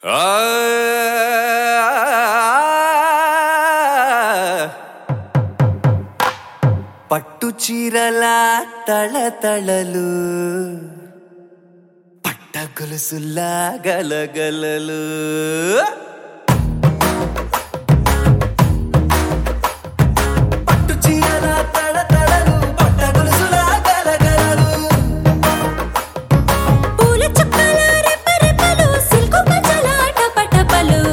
పట్టు చీరల తళతళలు పట్ట గొలుసుల్లా గలగలలు పట్టు చీరల తళతళలు పట్ట గొలుసులా గలగలలు పూల చుక్కల రెపరెపలు సిల్కు పంచల టపటపలు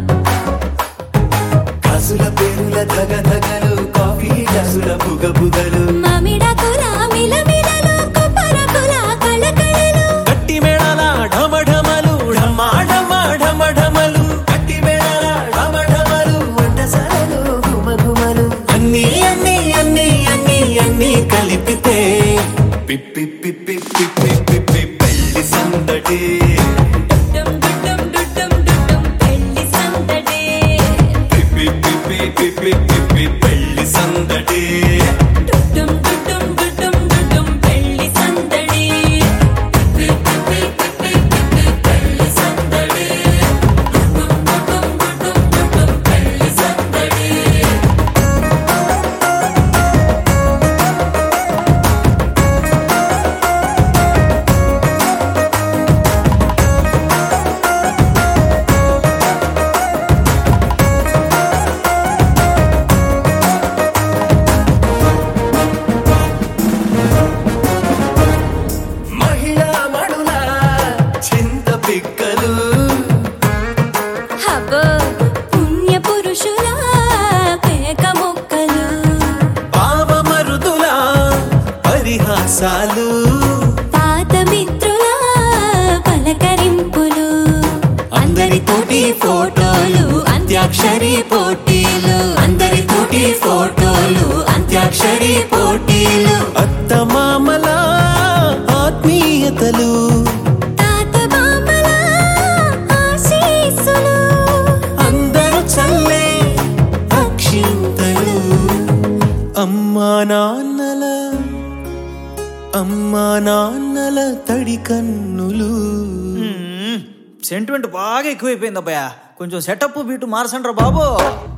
కాసుల పేరుల ధగధగలు కాఫీ గ్లాసుల బుగబుగలు మామిడాకుల మిలమిలలు కొబ్బరకుల కళకళలు గట్టి మేళాల ఢమఢమలు ఢమా ఢమా ఢమఢమలు గట్టి మేళాల ఢమఢమలు వంటసాలలు గుమగుమలు అన్ని అన్ని అన్ని అన్ని అన్ని కలిపితే పిప్పి పిప్పి పిప్పి పిప్పి పెళ్లి సందడి డుడ్డం డుడ్డం డుడ్డం డుడ్డం పెళ్లి సందడి పిప్పి పిప్పి పిప్పి పిప్పి పెళ్లి సందడి డుడ్డం డుడ్డం డుడ్డం డుడ్డం పెళ్లి సందడి పిప్పి పిప్పి పిప్పి పిప్పి పెళ్లి సందడి డుడ్డం డుడ్డం డుడ్డం డుడ్డం పెళ్లి సందడి మహిళా మణుల చింత పిక్కలు హబో పుణ్య పురుషుల పేక మొక్కలు పావమరుదుల పరిహాసాలు పాత మిత్రుల పలకరింపులు అందరితోటి ఫోటోలు అంత్యాక్షరి పోటీలు అందరితోటి ఫోటోలు అంత్యాక్షరి పోటీలు అత్తమామల ఆత్మీయతలు తాత బామ్మల ఆశీస్సులు అందరూ చల్లే అక్షింతలు అమ్మా నాన్నల అమ్మా నాన్నల తడి కన్నులు సెంటిమెంట్ బాగా ఎక్కువైపోయింది అబ్బాయా కొంచెం సెటప్ బీటు మార్చండ్రా బాబు